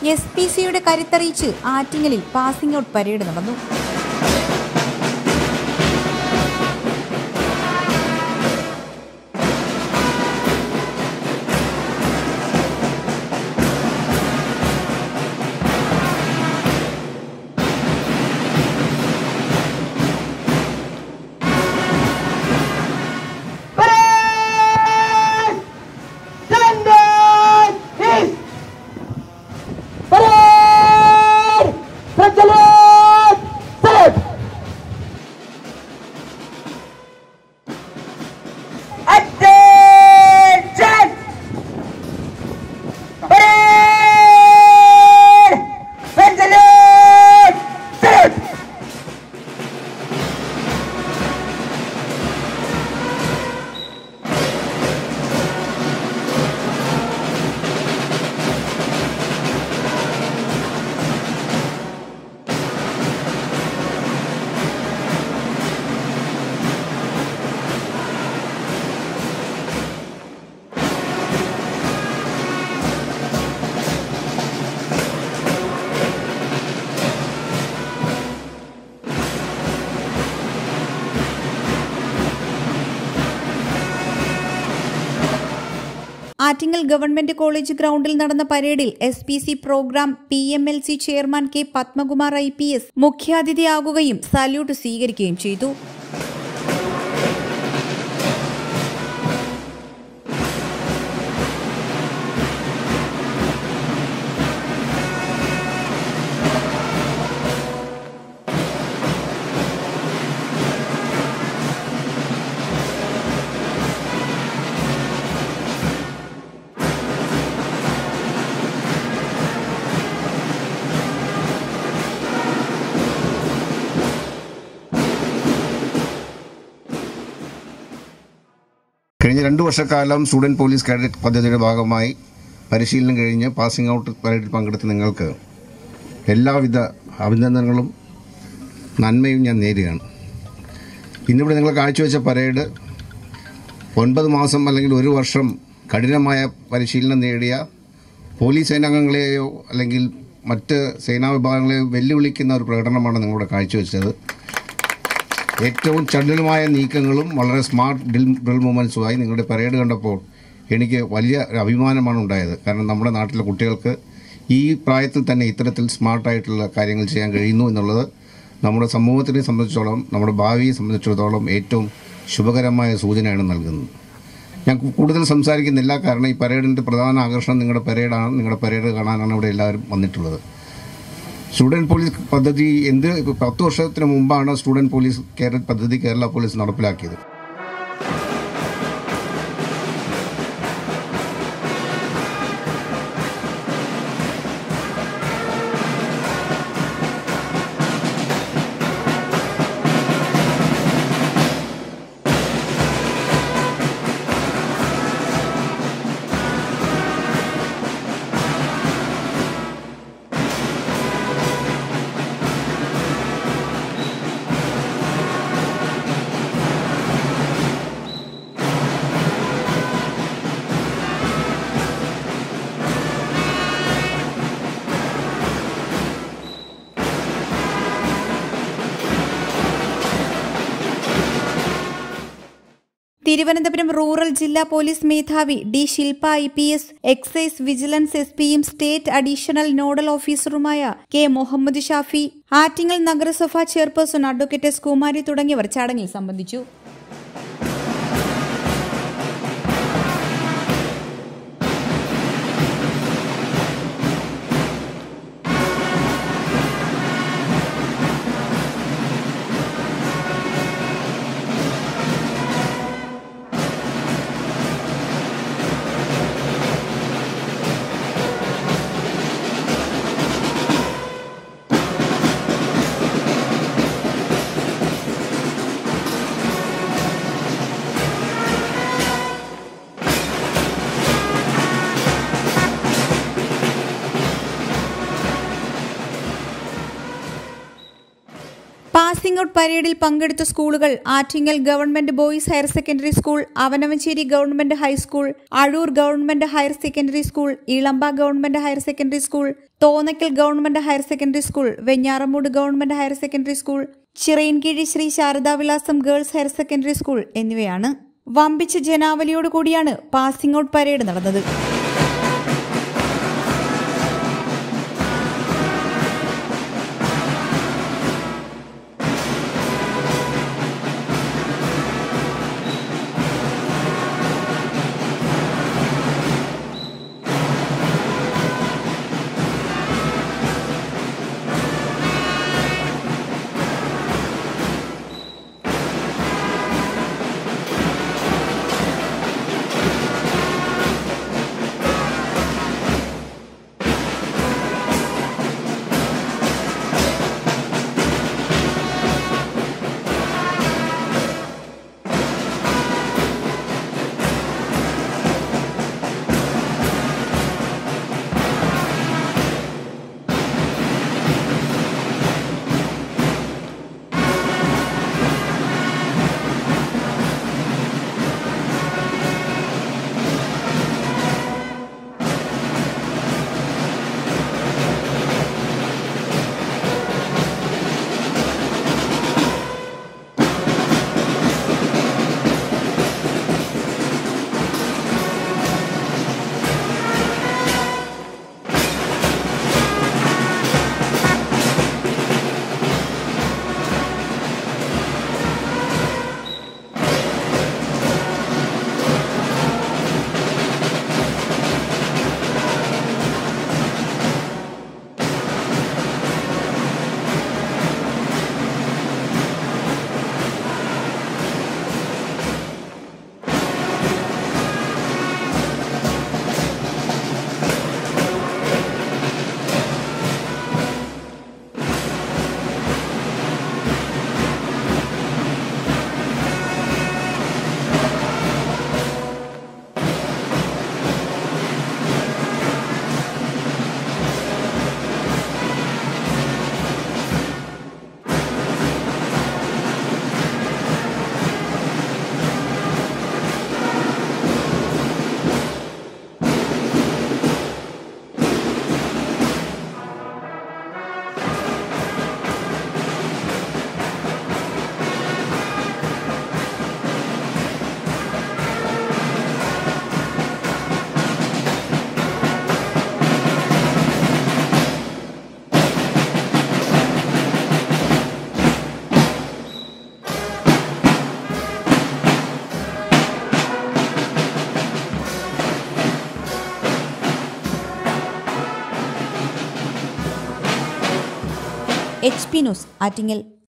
S P സിയുടെ കരുത്തറിയിച്ച് ആറ്റിങ്ങലിൽ പാസിംഗ് ഔട്ട് പരേഡ് നടന്നു Parade! Standard is Parade! Sanchalan! Salute! Attention! Parade! Sanchalan! Salute! Attingal government college ഗ്രൗണ്ടിൽ നടന്ന പരേഡിൽ S P C programme P M L C chairman K Padmakumar I P S മുഖ്യാതിഥിയാകുകയും salute സ്വീകരിക്കുകയും ചെയ്തു കഴിഞ്ഞ രണ്ട് വർഷക്കാലം സ്റ്റുഡൻറ് പോലീസ് കാഡറ്റ് പദ്ധതിയുടെ ഭാഗമായി പരിശീലനം കഴിഞ്ഞ് പാസിംഗ് ഔട്ട് പരേഡിൽ പങ്കെടുത്ത നിങ്ങൾക്ക് എല്ലാവിധ അഭിനന്ദനങ്ങളും നന്മയും ഞാൻ നേരുകയാണ് ഇന്നിവിടെ നിങ്ങൾ കാഴ്ചവെച്ച പരേഡ് ഒൻപത് മാസം അല്ലെങ്കിൽ ഒരു വർഷം കഠിനമായ പരിശീലനം നേടിയ പോലീസ് സേനാംഗങ്ങളെയോ അല്ലെങ്കിൽ മറ്റ് സേനാ വിഭാഗങ്ങളെയോ വെല്ലുവിളിക്കുന്ന ഒരു പ്രകടനമാണ് നിങ്ങളിവിടെ കാഴ്ചവെച്ചത് ഏറ്റവും ചടുലമായ നീക്കങ്ങളും വളരെ സ്മാർട്ട് ഡ്രിൽ ഡ്രിൽ മൂവ്മെൻറ്റ്സുമായി നിങ്ങളുടെ പരേഡ് കണ്ടപ്പോൾ എനിക്ക് വലിയ ഒരു അഭിമാനമാണ് ഉണ്ടായത് കാരണം നമ്മുടെ നാട്ടിലെ കുട്ടികൾക്ക് ഈ പ്രായത്തിൽ തന്നെ ഇത്തരത്തിൽ സ്മാർട്ടായിട്ടുള്ള കാര്യങ്ങൾ ചെയ്യാൻ കഴിയുന്നു എന്നുള്ളത് നമ്മുടെ സമൂഹത്തിനെ സംബന്ധിച്ചിടത്തോളം നമ്മുടെ ഭാവിയെ സംബന്ധിച്ചിടത്തോളം ഏറ്റവും ശുഭകരമായ സൂചനയാണ് നൽകുന്നത് ഞാൻ കൂടുതൽ സംസാരിക്കുന്നില്ല കാരണം ഈ പരേഡിൻ്റെ പ്രധാന ആകർഷണം നിങ്ങളുടെ പരേഡാണ് നിങ്ങളുടെ പരേഡ് കാണാനാണ് ഇവിടെ എല്ലാവരും വന്നിട്ടുള്ളത് സ്റ്റുഡൻറ് പോലീസ് പദ്ധതി എന്ത് ഇപ്പൊ പത്ത് വർഷത്തിന് മുമ്പാണ് സ്റ്റുഡൻറ് പോലീസ് കേരള പദ്ധതി കേരള പോലീസ് നടപ്പിലാക്കിയത് തിരുവനന്തപുരം റൂറൽ ജില്ലാ പോലീസ് മേധാവി D Shilpa I P S excise vigilance S പിയും സ്റ്റേറ്റ് അഡീഷണൽ നോഡൽ ഓഫീസറുമായ കെ മുഹമ്മദ് ഷാഫി ആറ്റിങ്ങൽ നഗരസഭ ചെയർപേഴ്സൺ അഡ്വക്കേറ്റ് എസ് കുമാരി തുടങ്ങിയവർ ചടങ്ങിൽ സംബന്ധിച്ചു പാസിംഗ് ഔട്ട് പരേഡിൽ പങ്കെടുത്ത സ്കൂളുകൾ Attingal government boys higher secondary school Avanavancheri government high school Azhoor government higher secondary school Elamba government higher secondary school Thonnakkal government higher secondary school Venjaramoodu government higher secondary school Chirayinkeezh Sree Sharadavilasam girls higher secondary school എന്നിവയാണ് വമ്പിച്ച ജനാവലിയോടുകൂടിയാണ് passing out parade നടന്നത് H P news Attingal